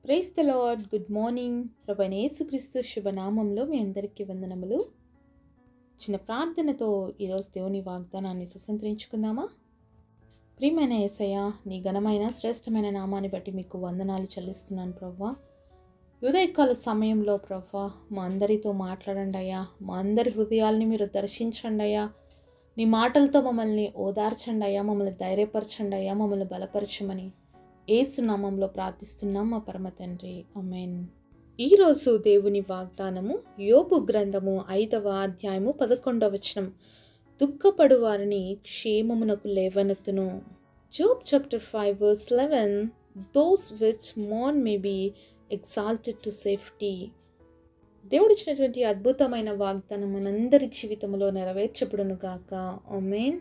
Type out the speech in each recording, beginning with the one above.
price the lord good morning ప్రభు యేసుక్రీస్తు శుభనామంలో మీ అందరికీ వందనములు చిన్న ప్రార్థనతో ఈరోజు దేవుని వాగ్దానాన్ని సుసంతరించుకుందామా ప్రియమైన యేసయ్య నీ ఘనమైన శ్రేష్టమైన నామాన్ని బట్టి మీకు వందనాలు చెల్లిస్తున్నాను ప్రవ్వా ఉదయకాల సమయంలో ప్రవ్వా మా అందరితో మాట్లాడండి అయ్యా మా అందరి హృదయాల్ని మీరు దర్శించండి అయ్యా నీ మాటలతో మమ్మల్ని ఓదార్చండి అయ్యా మమ్మల్ని ధైర్యపరచండి అయ్యా మమ్మల్ని బలపరచమని ఏసు నామంలో ప్రార్థిస్తున్నాం మా పరమ తండ్రి అమెన్ ఈరోజు దేవుని వాగ్దానము యోబు గ్రంథము ఐదవ అధ్యాయము పదకొండవ వచనం దుఃఖపడు వారిని క్షేమమునకు లేవనెత్తును Job chapter five verse eleven those which మోన్ may be exalted to safety దేవుడిచ్చినటువంటి అద్భుతమైన వాగ్దానం మనందరి జీవితంలో నెరవేర్చబడును గాక ఆమెన్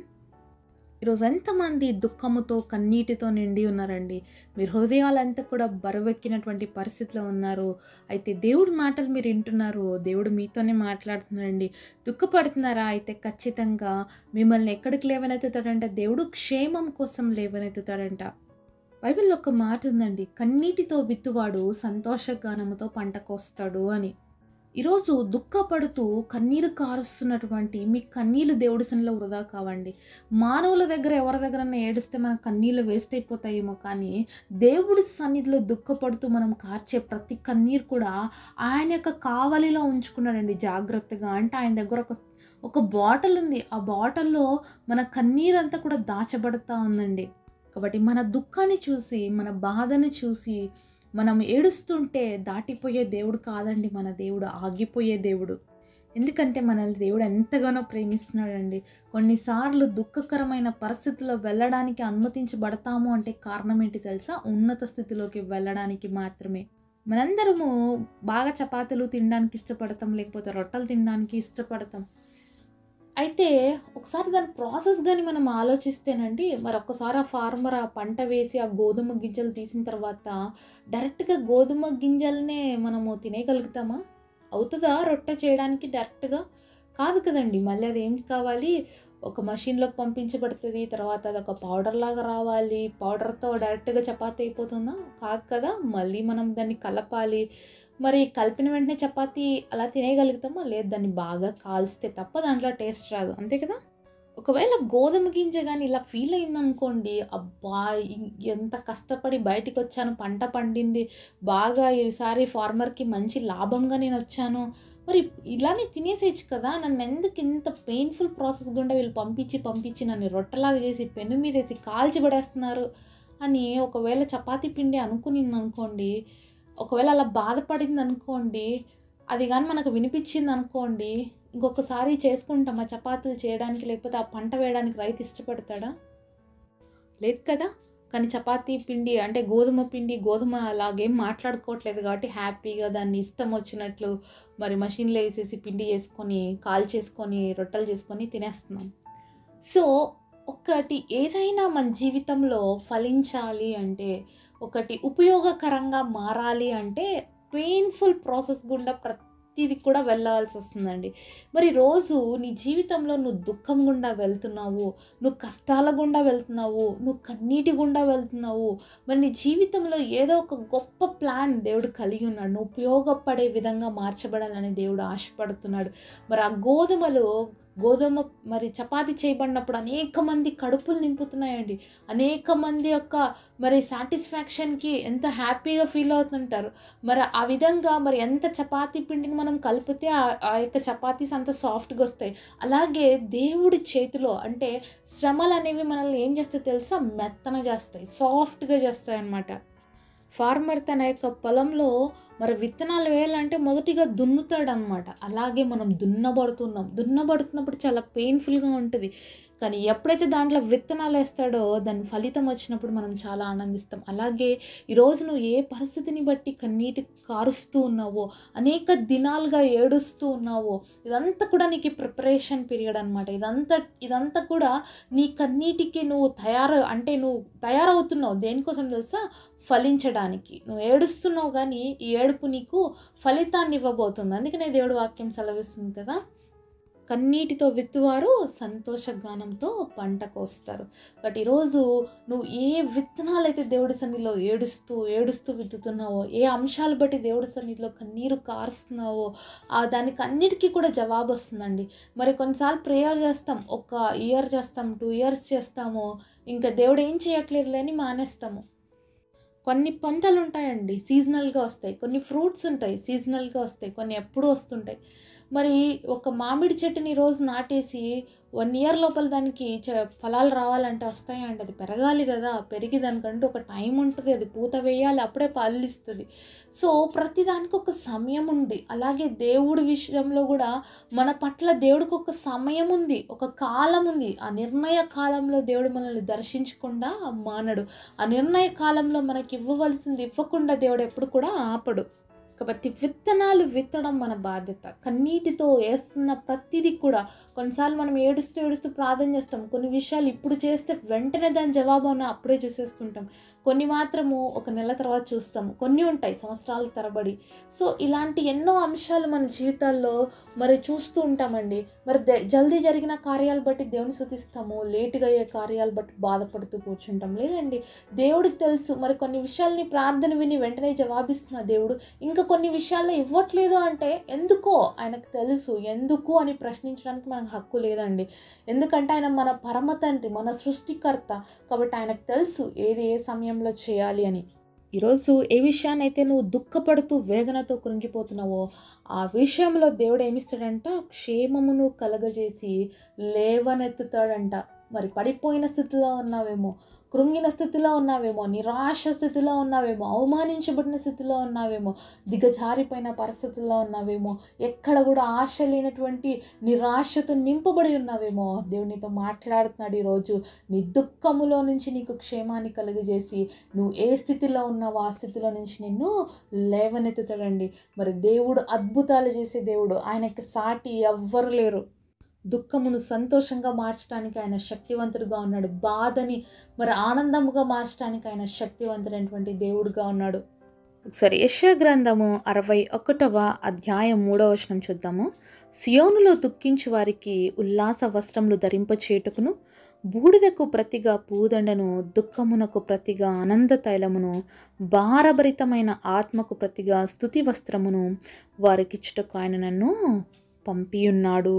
ఈరోజు ఎంతమంది దుఃఖముతో కన్నీటితో నిండి ఉన్నారండి మీరు హృదయాలంతా కూడా బరువెక్కినటువంటి పరిస్థితిలో ఉన్నారు అయితే దేవుడి మాటలు మీరు వింటున్నారు దేవుడు మీతోనే మాట్లాడుతున్నారండి దుఃఖపడుతున్నారా అయితే ఖచ్చితంగా మిమ్మల్ని ఎక్కడికి లేవనెత్తుతాడంట దేవుడు క్షేమం కోసం లేవనెత్తుతాడంట బైబిల్లో ఒక మాట ఉందండి కన్నీటితో విత్తువాడు సంతోషగానముతో పంట కోస్తాడు అని ఈరోజు దుఃఖపడుతూ కన్నీరు కారుస్తున్నటువంటి మీ కన్నీళ్ళు దేవుడి సన్నిలో వృధా కావండి మానవుల దగ్గర ఎవరి దగ్గర ఏడిస్తే మన కన్నీళ్ళు వేస్ట్ అయిపోతాయేమో కానీ దేవుడి సన్నిధిలో దుఃఖపడుతూ మనం కార్చే ప్రతి కన్నీరు కూడా ఆయన యొక్క కావలిలో ఉంచుకున్నాడండి జాగ్రత్తగా అంటే ఆయన దగ్గర ఒక ఒక బాటిల్ ఉంది ఆ బాటిల్లో మన కన్నీరంతా కూడా దాచబడతా ఉందండి కాబట్టి మన దుఃఖాన్ని చూసి మన బాధని చూసి మనం ఏడుస్తుంటే దాటిపోయే దేవుడు కాదండి మన దేవుడు ఆగిపోయే దేవుడు ఎందుకంటే మనల్ని దేవుడు ఎంతగానో ప్రేమిస్తున్నాడండి కొన్నిసార్లు దుఃఖకరమైన పరిస్థితిలో వెళ్ళడానికి అనుమతించబడతాము అంటే కారణం ఏంటి తెలుసా ఉన్నత స్థితిలోకి వెళ్ళడానికి మాత్రమే మనందరము బాగా చపాతీలు తినడానికి ఇష్టపడతాం లేకపోతే రొట్టెలు తినడానికి ఇష్టపడతాం అయితే ఒకసారి దాని ప్రాసెస్ కానీ మనం ఆలోచిస్తేనండి మరి ఒక్కసారి ఆ ఫార్మర్ ఆ పంట వేసి ఆ గోధుమ గింజలు తీసిన తర్వాత డైరెక్ట్గా గోధుమ గింజలనే మనము తినేయగలుగుతామా అవుతుందా రొట్టె చేయడానికి డైరెక్ట్గా కాదు కదండి మళ్ళీ అది ఏం కావాలి ఒక మషిన్లోకి పంపించబడుతుంది తర్వాత అది ఒక పౌడర్ లాగా రావాలి పౌడర్తో డైరెక్ట్గా చపాతీ అయిపోతుందా కాదు కదా మళ్ళీ మనం దాన్ని కలపాలి మరి కలిపిన వెంటనే చపాతీ అలా తినేయగలుగుతామా లేదు దాన్ని బాగా కాల్స్తే తప్ప దాంట్లో టేస్ట్ రాదు అంతే కదా ఒకవేళ గోధుమ గింజ కానీ ఇలా ఫీల్ అయిందనుకోండి అబ్బా ఎంత కష్టపడి బయటికి వచ్చాను పంట పండింది బాగా ఈసారి ఫార్మర్కి మంచి లాభంగా నేను వచ్చాను మరి ఇలానే తినేసేయచ్చు కదా నన్ను ఎందుకు ఇంత పెయిన్ఫుల్ ప్రాసెస్ గుండా వీళ్ళు పంపించి పంపించి నన్ను రొట్టెలాగా చేసి పెను మీద వేసి కాల్చి పడేస్తున్నారు అని ఒకవేళ చపాతీ పిండి అనుకునింది అనుకోండి ఒకవేళ అలా బాధపడింది అనుకోండి అది కానీ మనకు వినిపించింది అనుకోండి ఇంకొకసారి చేసుకుంటాం ఆ చపాతీలు చేయడానికి లేకపోతే ఆ పంట వేయడానికి రైతు ఇష్టపడతాడా లేదు కదా కానీ చపాతీ పిండి అంటే గోధుమ పిండి గోధుమ అలాగేం మాట్లాడుకోవట్లేదు కాబట్టి హ్యాపీగా దాన్ని ఇష్టం వచ్చినట్లు మరి మషిన్లో వేసేసి పిండి చేసుకొని కాల్ చేసుకొని రొట్టెలు చేసుకొని తినేస్తున్నాం సో ఒకటి ఏదైనా మన జీవితంలో ఫలించాలి అంటే ఒకటి ఉపయోగకరంగా మారాలి అంటే పెయిన్ఫుల్ ప్రాసెస్ గుండా ప్రతిది కూడా వెళ్ళవలసి వస్తుందండి మరి రోజు నీ జీవితంలో నువ్వు దుఃఖం గుండా వెళ్తున్నావు నువ్వు కష్టాల గుండా వెళ్తున్నావు నువ్వు కన్నీటి గుండా వెళ్తున్నావు మరి నీ జీవితంలో ఏదో ఒక గొప్ప ప్లాన్ దేవుడు కలిగి ఉన్నాడు నువ్వు ఉపయోగపడే విధంగా మార్చబడాలని దేవుడు ఆశపడుతున్నాడు మరి ఆ గోధుమలు గోధుమ మరి చపాతి చేయబడినప్పుడు అనేక మంది కడుపులు నింపుతున్నాయండి అనేక మంది యొక్క మరి సాటిస్ఫాక్షన్కి ఎంత హ్యాపీగా ఫీల్ అవుతుంటారు మరి ఆ విధంగా మరి ఎంత చపాతీ పిండిని మనం కలిపితే ఆ యొక్క చపాతీస్ అంత సాఫ్ట్గా వస్తాయి అలాగే దేవుడి చేతిలో అంటే శ్రమలు అనేవి మనల్ని ఏం చేస్తాయి తెలుసా మెత్తన చేస్తాయి సాఫ్ట్గా చేస్తాయి అన్నమాట ఫార్మర్ తన యొక్క పొలంలో మరి విత్తనాలు వేయాలంటే మొదటిగా దున్నుతాడు అనమాట అలాగే మనం దున్నబడుతున్నాం దున్నబడుతున్నప్పుడు చాలా పెయిన్ఫుల్గా ఉంటుంది కానీ ఎప్పుడైతే దాంట్లో విత్తనాలు వేస్తాడో దాని ఫలితం వచ్చినప్పుడు మనం చాలా ఆనందిస్తాం అలాగే ఈరోజు నువ్వు ఏ పరిస్థితిని బట్టి కన్నీటి కారుస్తూ ఉన్నావో అనేక దినాలుగా ఏడుస్తూ ఉన్నావో ఇదంతా కూడా నీకు ప్రిపరేషన్ పీరియడ్ అనమాట ఇదంతా ఇదంతా కూడా నీ కన్నీటికి నువ్వు తయారు అంటే నువ్వు తయారవుతున్నావు దేనికోసం తెలుసా ఫలించడానికి నువ్వు ఏడుస్తున్నావు కానీ ఈ ఏడుపు నీకు ఫలితాన్ని ఇవ్వబోతుంది అందుకనే దేవుడు వాక్యం సెలవిస్తుంది కదా కన్నీటితో విత్తువారు సంతోషగానంతో పంట కోస్తారు కాబట్టి ఈరోజు నువ్వు ఏ విత్తనాలు అయితే దేవుడి సన్నిధిలో ఏడుస్తూ ఏడుస్తూ విత్తుతున్నావో ఏ అంశాలు బట్టి దేవుడి సన్నిధిలో కన్నీరు కారుస్తున్నావో ఆ దానికి అన్నిటికీ కూడా జవాబు వస్తుందండి మరి కొన్నిసార్లు ప్రేయర్ చేస్తాం ఒక ఇయర్ చేస్తాం టూ ఇయర్స్ చేస్తాము ఇంకా దేవుడు ఏం చేయట్లేదు అని మానేస్తాము కొన్ని పంటలు ఉంటాయండి సీజనల్గా వస్తాయి కొన్ని ఫ్రూట్స్ ఉంటాయి సీజనల్గా వస్తాయి కొన్ని ఎప్పుడు వస్తుంటాయి మరి ఒక మామిడి చెట్టుని రోజు నాటేసి వన్ ఇయర్ లోపల దానికి చ- ఫలాలు రావాలంటే వస్తాయండి అది పెరగాలి కదా పెరిగి దానికంటూ ఒక టైం ఉంటుంది అది పూత వేయాలి అప్పుడే పళ్ళు ఇస్తుంది సో ప్రతిదానికి ఒక సమయం ఉంది అలాగే దేవుడి విషయంలో కూడా మన పట్ల దేవుడికి ఒక సమయం ఉంది ఒక కాలం ఉంది ఆ నిర్ణయ కాలంలో దేవుడు మనల్ని దర్శించకుండా మానడు ఆ నిర్ణయ కాలంలో మనకి ఇవ్వవలసింది ఇవ్వకుండా దేవుడు ఎప్పుడు కూడా ఆపడు కాబట్టి విత్తనాలు విత్తడం మన బాధ్యత కన్నీటితో వేస్తున్న ప్రతిదీ కూడా కొన్నిసార్లు మనం ఏడుస్తూ ఏడుస్తూ ప్రార్థన చేస్తాం కొన్ని విషయాలు ఇప్పుడు చేస్తే వెంటనే దాని జవాబు అన్న అప్పుడే చూసేస్తుంటాం కొన్ని మాత్రము ఒక నెల తర్వాత చూస్తాం కొన్ని ఉంటాయి సంవత్సరాల తరబడి సో ఇలాంటి ఎన్నో అంశాలు మన జీవితాల్లో మరి చూస్తూ ఉంటామండి మరి దే- జల్దీ జరిగిన కార్యాలు బట్టి దేవుని శుతిస్తాము లేటుగా అయ్యే కార్యాలు బట్టి బాధపడుతూ కూర్చుంటాం లేదండి దేవుడికి తెలుసు మరి కొన్ని విషయాల్ని ప్రార్థన విని వెంటనే జవాబిస్తున్న దేవుడు ఇంకా కొన్ని విషయాల్లో ఇవ్వట్లేదు అంటే ఎందుకో ఆయనకు తెలుసు ఎందుకు అని ప్రశ్నించడానికి మనకు హక్కు లేదండి ఎందుకంటే ఆయన మన పరమ తండ్రి మన సృష్టికర్త కాబట్టి ఆయనకు తెలుసు ఏది ఏ సమయంలో చేయాలి అని ఈరోజు ఏ విషయాన్ని అయితే నువ్వు దుఃఖపడుతూ వేదనతో కృంగిపోతున్నావో ఆ విషయంలో దేవుడు ఏమిస్తాడంట క్షేమమును కలగజేసి లేవనెత్తుతాడంట మరి పడిపోయిన స్థితిలో ఉన్నావేమో కృంగిన స్థితిలో ఉన్నావేమో నిరాశ స్థితిలో ఉన్నావేమో అవమానించబడిన స్థితిలో ఉన్నావేమో దిగజారిపోయిన పరిస్థితుల్లో ఉన్నావేమో ఎక్కడ కూడా ఆశ లేనటువంటి నిరాశతో నింపబడి ఉన్నావేమో దేవునితో మాట్లాడుతున్నాడు ఈరోజు నీ దుఃఖములో నుంచి నీకు క్షేమాన్ని కలుగజేసి నువ్వు ఏ స్థితిలో ఉన్నావో ఆ స్థితిలో నుంచి నిన్ను లేవనెత్తుతాడండి మరి దేవుడు అద్భుతాలు చేసే దేవుడు ఆయనకి సాటి ఎవ్వరు లేరు దుఃఖమును సంతోషంగా మార్చడానికి ఆయన శక్తివంతుడుగా ఉన్నాడు బాధని మరి ఆనందముగా మార్చడానికి ఆయన శక్తివంతుడైనటువంటి దేవుడుగా ఉన్నాడు ఒకసారి యశ గ్రంథము అరవై ఒకటవ అధ్యాయం మూడవ వచనం చూద్దాము సియోనులో దుఃఖించు వారికి ఉల్లాస వస్త్రములు ధరింపచేటుకును బూడిదకు ప్రతిగా పూదండను దుఃఖమునకు ప్రతిగా ఆనంద తైలమును భారభరితమైన ఆత్మకు ప్రతిగా స్థుతి వస్త్రమును వారికిచ్చుటకు ఆయన నన్ను పంపియున్నాడు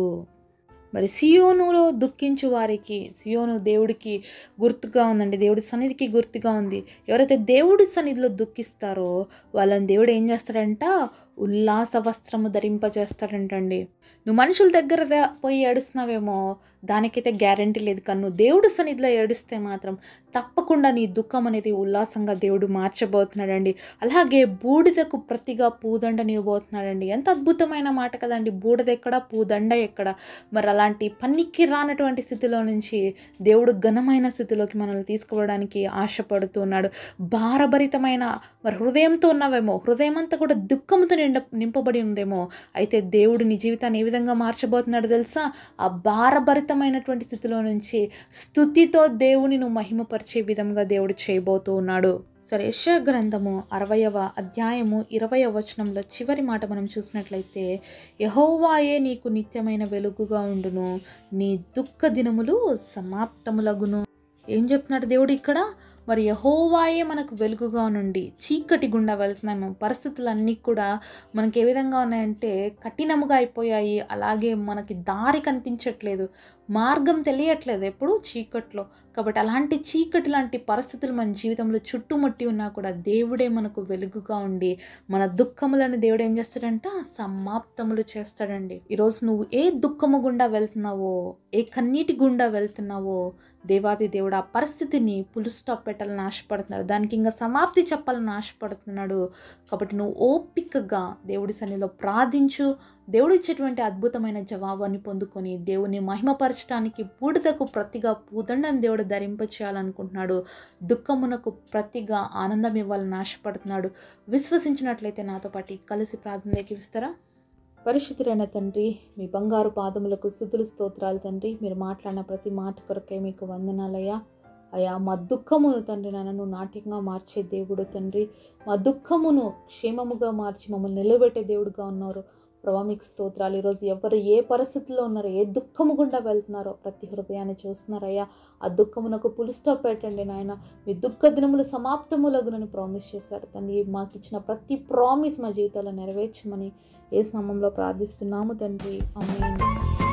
మరి సియోనులో దుఃఖించు వారికి సియోను దేవుడికి గుర్తుగా ఉందండి దేవుడి సన్నిధికి గుర్తుగా ఉంది ఎవరైతే దేవుడి సన్నిధిలో దుఃఖిస్తారో వాళ్ళని దేవుడు ఏం చేస్తాడంట ఉల్లాస వస్త్రము ధరింపజేస్తాడంటండి నువ్వు మనుషుల దగ్గర ద- పోయి ఏడుస్తున్నావేమో దానికైతే గ్యారంటీ లేదు కానీ నువ్వు దేవుడి సన్నిధిలో ఏడుస్తే మాత్రం తప్పకుండా నీ దుఃఖం అనేది ఉల్లాసంగా దేవుడు మార్చబోతున్నాడండి అలాగే బూడిదకు ప్రతిగా పూదండని ఇవ్వబోతున్నాడండి ఎంత అద్భుతమైన మాట కదండి బూడిద ఎక్కడ పూదండ ఎక్కడ మరి అలాంటి పనికి రానటువంటి స్థితిలో నుంచి దేవుడు ఘనమైన స్థితిలోకి మనల్ని తీసుకుపోవడానికి ఆశపడుతున్నాడు భారభరితమైన మరి హృదయంతో ఉన్నావేమో హృదయం అంతా కూడా దుఃఖంతో నిండ నింపబడి ఉందేమో అయితే దేవుడు నీ జీవితాన్ని ఏ విధంగా మార్చబోతున్నాడు తెలుసా ఆ భారభరితమైనటువంటి స్థితిలో నుంచి స్థుతితో దేవుని నువ్వు మహిమపరిచే విధంగా దేవుడు చేయబోతూ ఉన్నాడు సరే యెషయా గ్రంథము అరవయవ అధ్యాయము ఇరవయవ వచనంలో చివరి మాట మనం చూసినట్లయితే యహోవాయే నీకు నిత్యమైన వెలుగుగా ఉండును నీ దుఃఖ దినములు సమాప్తములగును ఏం చెప్తున్నాడు దేవుడు ఇక్కడ మరి యహోవాయే మనకు వెలుగుగా నుండి చీకటి గుండా వెళ్తున్నాము పరిస్థితులన్నీ కూడా మనకి ఏ విధంగా ఉన్నాయంటే కఠినముగా అయిపోయాయి అలాగే మనకి దారి కనిపించట్లేదు మార్గం తెలియట్లేదు ఎప్పుడు చీకట్లో కాబట్టి అలాంటి చీకటి లాంటి పరిస్థితులు మన జీవితంలో చుట్టుముట్టి ఉన్నా కూడా దేవుడే మనకు వెలుగుగా ఉండి మన దుఃఖములను దేవుడు ఏం చేస్తాడంట సమాప్తములు చేస్తాడండి ఈరోజు నువ్వు ఏ దుఃఖము గుండా వెళ్తున్నావో ఏ కన్నీటి గుండా వెళ్తున్నావో దేవాది దేవుడు ఆ పరిస్థితిని పులు స్టాప్ పెట్టాలని ఆశపడుతున్నాడు దానికి ఇంకా సమాప్తి చెప్పాలని ఆశపడుతున్నాడు కాబట్టి నువ్వు ఓపికగా దేవుడి సన్నిధిలో ప్రార్థించు దేవుడు ఇచ్చేటువంటి అద్భుతమైన జవాబాన్ని పొందుకొని దేవుని మహిమపరచడానికి బూడిదకు ప్రతిగా పూదండని దేవుడు ధరింప చేయాలనుకుంటున్నాడు దుఃఖమునకు ప్రతిగా ఆనందం ఇవ్వాలని ఆశపడుతున్నాడు విశ్వసించినట్లయితే నాతో పాటు కలిసి ప్రార్థన ఏకివిస్తారా పరిశుద్ధురైన తండ్రి మీ బంగారు పాదములకు స్థుతులు స్తోత్రాలు తండ్రి మీరు మాట్లాడిన ప్రతి మాట కొరకే మీకు వందనాలయ్యా అయా మా దుఃఖమును తండ్రి నన్ను నాట్యంగా మార్చే దేవుడు తండ్రి మా దుఃఖమును క్షేమముగా మార్చి మమ్మల్ని నిలబెట్టే దేవుడుగా ఉన్నారు ప్రభా మీకు స్తోత్రాలు ఈరోజు ఎవరు ఏ పరిస్థితుల్లో ఉన్నారో ఏ దుఃఖము గుండా వెళ్తున్నారో ప్రతి హృదయాన్ని చూస్తున్నారయ్యా ఆ దుఃఖమునకు పులి స్టాప్ పెట్టండి నాయన మీ దుఃఖ దినములు సమాప్తములగునని ప్రామిస్ చేశారు తండ్రి మాకు ఇచ్చిన ప్రతి ప్రామిస్ మా జీవితాల్లో నెరవేర్చమని ఏ స్నామంలో ప్రార్థిస్తున్నాము తండ్రి ఆమేన్